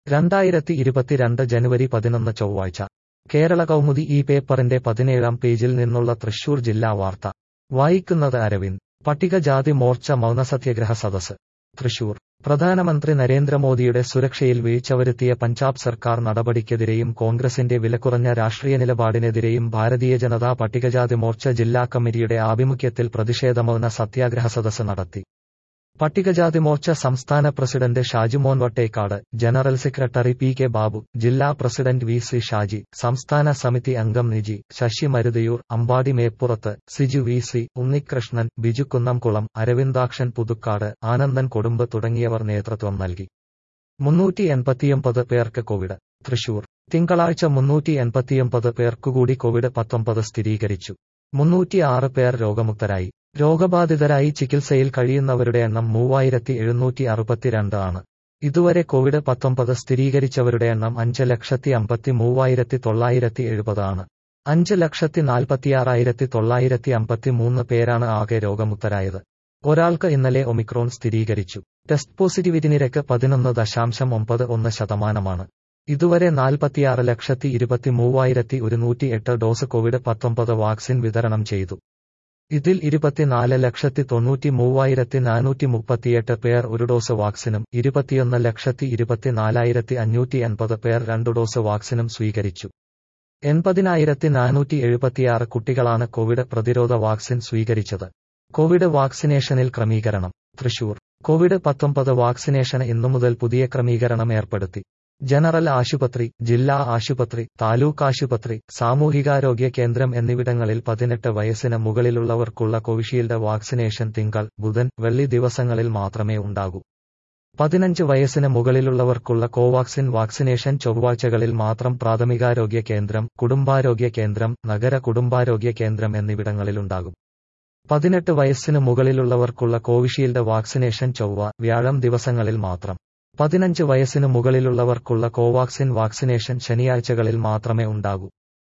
രണ്ടായിരത്തി ഇരുപത്തിരണ്ട് ജനുവരി പതിനൊന്ന് ചൊവ്വാഴ്ച കേരള കൗമുദി ഈ പേപ്പറിന്റെ പതിനേഴാം പേജിൽ നിന്നുള്ള തൃശൂർ ജില്ലാ വാർത്ത വായിക്കുന്നത് അരവിന്ദ് പട്ടികജാതി മോർച്ച മൗനസത്യാഗ്രഹ സദസ് തൃശൂർ പ്രധാനമന്ത്രി നരേന്ദ്രമോദിയുടെ സുരക്ഷയിൽ വീഴ്ച വരുത്തിയ പഞ്ചാബ് സർക്കാർ നടപടിക്കെതിരെയും കോൺഗ്രസിന്റെ വിലക്കുറഞ്ഞ രാഷ്ട്രീയ നിലപാടിനെതിരെയും ഭാരതീയ ജനതാ പട്ടികജാതി മോർച്ച ജില്ലാ കമ്മിറ്റിയുടെ ആഭിമുഖ്യത്തിൽ പ്രതിഷേധമൗന സത്യാഗ്രഹ സദസ് നടത്തി പട്ടികജാതി മോർച്ച സംസ്ഥാന president Shajimon Vattekkad general secretary P K Babu ജില്ലാ പ്രസിഡന്റ് വി സി ഷാജി സംസ്ഥാന സമിതി അംഗം നിജി ശശി മരുതയൂർ അമ്പാടി മേപ്പുറത്ത് സിജു വി സി ഉണ്ണികൃഷ്ണൻ ബിജു കുന്നംകുളം അരവിന്ദാക്ഷൻ പുതുക്കാട് ആനന്ദൻ കൊടുമ്പ് തുടങ്ങിയവർ നേതൃത്വം നൽകി മുന്നൂറ്റി എൺപത്തിയൊമ്പത് പേർക്ക് കോവിഡ് തൃശൂർ തിങ്കളാഴ്ച മുന്നൂറ്റി എൺപത്തിയൊമ്പത് പേർക്കുകൂടി കോവിഡ് പത്തൊമ്പത് സ്ഥിരീകരിച്ചു മുന്നൂറ്റിയാറ് പേർ രോഗമുക്തരായി രോഗബാധിതരായി ചികിത്സയിൽ കഴിയുന്നവരുടെ എണ്ണം മൂവായിരത്തി എഴുന്നൂറ്റി അറുപത്തിരണ്ട് ആണ് ഇതുവരെ കോവിഡ് പത്തൊമ്പത് സ്ഥിരീകരിച്ചവരുടെ എണ്ണം അഞ്ച് ലക്ഷത്തി അമ്പത്തി മൂവായിരത്തി തൊള്ളായിരത്തി എഴുപത് ആണ് അഞ്ച് ലക്ഷത്തി നാൽപ്പത്തിയാറായിരത്തി തൊള്ളായിരത്തി അമ്പത്തി മൂന്ന് പേരാണ് ആകെ രോഗമുക്തരായത് ഒരാൾക്ക് ഇന്നലെ ഒമിക്രോൺ സ്ഥിരീകരിച്ചു ടെസ്റ്റ് പോസിറ്റിവിറ്റി നിരക്ക് പതിനൊന്ന് ദശാംശം ഒമ്പത് ഒന്ന് ശതമാനമാണ് ഇതുവരെ നാൽപ്പത്തിയാറ് ലക്ഷത്തി ഇരുപത്തി മൂവായിരത്തി ഒരുന്നൂറ്റി എട്ട് ഡോസ് കോവിഡ് പത്തൊമ്പത് വാക്സിൻ വിതരണം ചെയ്തു ഇതിൽ ഇരുപത്തിനാല് ലക്ഷത്തി തൊണ്ണൂറ്റി മൂവായിരത്തി നാനൂറ്റി മുപ്പത്തിയെട്ട് പേർ ഒരു ഡോസ് വാക്സിനും ഇരുപത്തിയൊന്ന് ലക്ഷത്തി ഇരുപത്തിനാലായിരത്തി അഞ്ഞൂറ്റി എൺപത് പേർ രണ്ടു ഡോസ് വാക്സിനും സ്വീകരിച്ചു എൺപതിനായിരത്തി നാനൂറ്റി എഴുപത്തിയാറ് കുട്ടികളാണ് കോവിഡ് പ്രതിരോധ വാക്സിൻ സ്വീകരിച്ചത് കോവിഡ് വാക്സിനേഷനിൽ ക്രമീകരണം തൃശൂർ കോവിഡ് പത്തൊമ്പത് വാക്സിനേഷന് ഇന്നു മുതൽ പുതിയ ക്രമീകരണം ഏർപ്പെടുത്തി ജനറൽ ആശുപത്രി ജില്ലാ ആശുപത്രി താലൂക്ക് ആശുപത്രി സാമൂഹികാരോഗ്യ കേന്ദ്രം എന്നിവിടങ്ങളിൽ പതിനെട്ട് വയസ്സിന് മുകളിലുള്ളവർക്കുള്ള കോവിഷീൽഡ് വാക്സിനേഷൻ തിങ്കൾ ബുധൻ വെള്ളി ദിവസങ്ങളിൽ മാത്രമേ ഉണ്ടാകൂ പതിനഞ്ച് വയസ്സിന് മുകളിലുള്ളവർക്കുള്ള കോവാക്സിൻ വാക്സിനേഷൻ ചൊവ്വാഴ്ചകളിൽ മാത്രം പ്രാഥമികാരോഗ്യ കേന്ദ്രം കുടുംബാരോഗ്യ കേന്ദ്രം നഗര കുടുംബാരോഗ്യ കേന്ദ്രം എന്നിവിടങ്ങളിലുണ്ടാകും പതിനെട്ട് വയസ്സിന് മുകളിലുള്ളവർക്കുള്ള കോവിഷീൽഡ് വാക്സിനേഷൻ ചൊവ്വ വ്യാഴം ദിവസങ്ങളിൽ മാത്രം പതിനഞ്ച് വയസ്സിന് മുകളിലുള്ളവർക്കുള്ള കോവാക്സിൻ വാക്സിനേഷൻ ശനിയാഴ്ചകളിൽ മാത്രമേ ഉണ്ടാകൂ